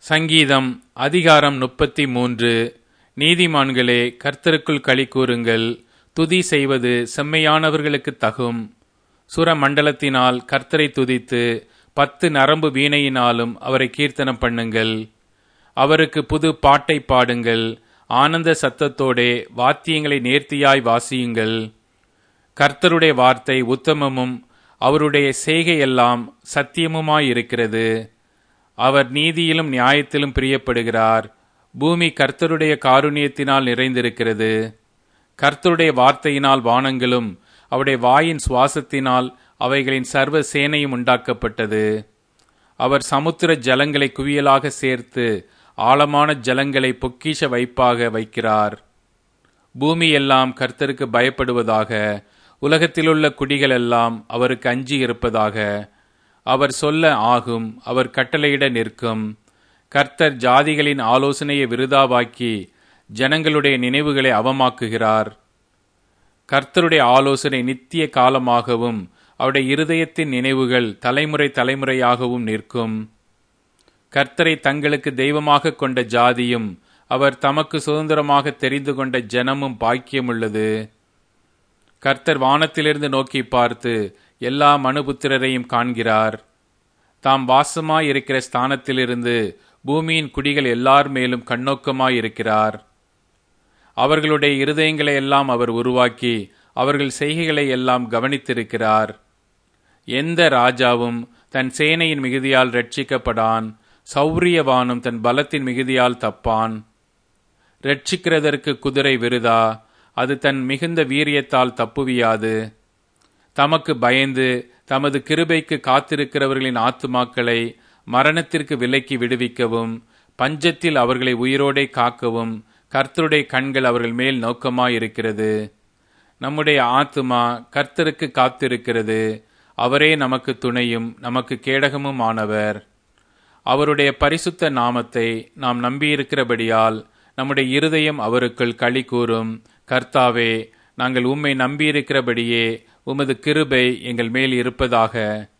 சங்கீதம் அதிகாரம் முப்பத்தி மூன்று நீதிமான்களே கர்த்தருக்குள் களி கூறுங்கள் துதி செய்வது செம்மையானவர்களுக்கு தகும் சுர மண்டலத்தினால் கர்த்தரை துதித்து பத்து நரம்பு வீணையினாலும் அவரை கீர்த்தனம் பண்ணுங்கள் அவருக்கு புது பாட்டை பாடுங்கள் ஆனந்த சத்தத்தோடே வாத்தியங்களை நேர்த்தியாய் வாசியுங்கள் கர்த்தருடைய வார்த்தை உத்தமமும் அவருடைய செய்கையெல்லாம் சத்தியமுமாயிருக்கிறது அவர் நீதியிலும் நியாயத்திலும் பிரியப்படுகிறார் பூமி கர்த்தருடைய காருண்யத்தினால் நிறைந்திருக்கிறது கர்த்தருடைய வார்த்தையினால் வானங்களும் அவருடைய வாயின் சுவாசத்தினால் அவைகளின் சர்வ சேனையும் உண்டாக்கப்பட்டது அவர் சமுத்திர ஜலங்களை குவியலாக சேர்த்து ஆழமான ஜலங்களை பொக்கிஷ வைப்பாக வைக்கிறார் பூமி எல்லாம் கர்த்தருக்கு பயப்படுவதாக உலகத்திலுள்ள குடிகள் எல்லாம் அவருக்கு அஞ்சி இருப்பதாக அவர் சொல்ல ஆகும் அவர் கட்டளையிட நிற்கும் கர்த்தர் ஜாதிகளின் ஆலோசனையை விருதாவாக்கி ஜனங்களுடைய நினைவுகளை அவமாக்குகிறார் கர்த்தருடைய ஆலோசனை நித்திய காலமாகவும் அவருடைய இருதயத்தின் நினைவுகள் தலைமுறை தலைமுறையாகவும் நிற்கும் கர்த்தரை தங்களுக்கு தெய்வமாக கொண்ட ஜாதியும் அவர் தமக்கு சுதந்திரமாக தெரிந்து கொண்ட ஜனமும் பாக்கியமுள்ளது கர்த்தர் வானத்திலிருந்து நோக்கி பார்த்து எல்லா மனுபுத்திரரையும் காண்கிறார் தாம் வாசமாயிருக்கிற ஸ்தானத்திலிருந்து பூமியின் குடிகள் எல்லார் மேலும் கண்ணோக்கமாயிருக்கிறார் அவர்களுடைய இருதயங்களை எல்லாம் அவர் உருவாக்கி அவர்கள் செய்கைகளை எல்லாம் கவனித்திருக்கிறார் எந்த ராஜாவும் தன் சேனையின் மிகுதியால் ரட்சிக்கப்படான் சௌரியவானும் தன் பலத்தின் மிகுதியால் தப்பான் ரட்சிக்கிறதற்கு குதிரை விருதா அது தன் மிகுந்த வீரியத்தால் தப்புவியாது தமக்கு பயந்து தமது கிருபைக்கு காத்திருக்கிறவர்களின் ஆத்துமாக்களை மரணத்திற்கு விலக்கி விடுவிக்கவும் பஞ்சத்தில் அவர்களை உயிரோடே காக்கவும் கர்த்தருடைய கண்கள் அவர்கள் மேல் நோக்கமாயிருக்கிறது நம்முடைய ஆத்துமா கர்த்தருக்கு காத்திருக்கிறது அவரே நமக்கு துணையும் நமக்கு கேடகமும் ஆனவர் அவருடைய பரிசுத்த நாமத்தை நாம் நம்பியிருக்கிறபடியால் நம்முடைய இருதயம் அவருக்குள் களி கூறும் கர்த்தாவே நாங்கள் உம்மை நம்பியிருக்கிறபடியே உமது கிருபை எங்கள் மேல் இருப்பதாக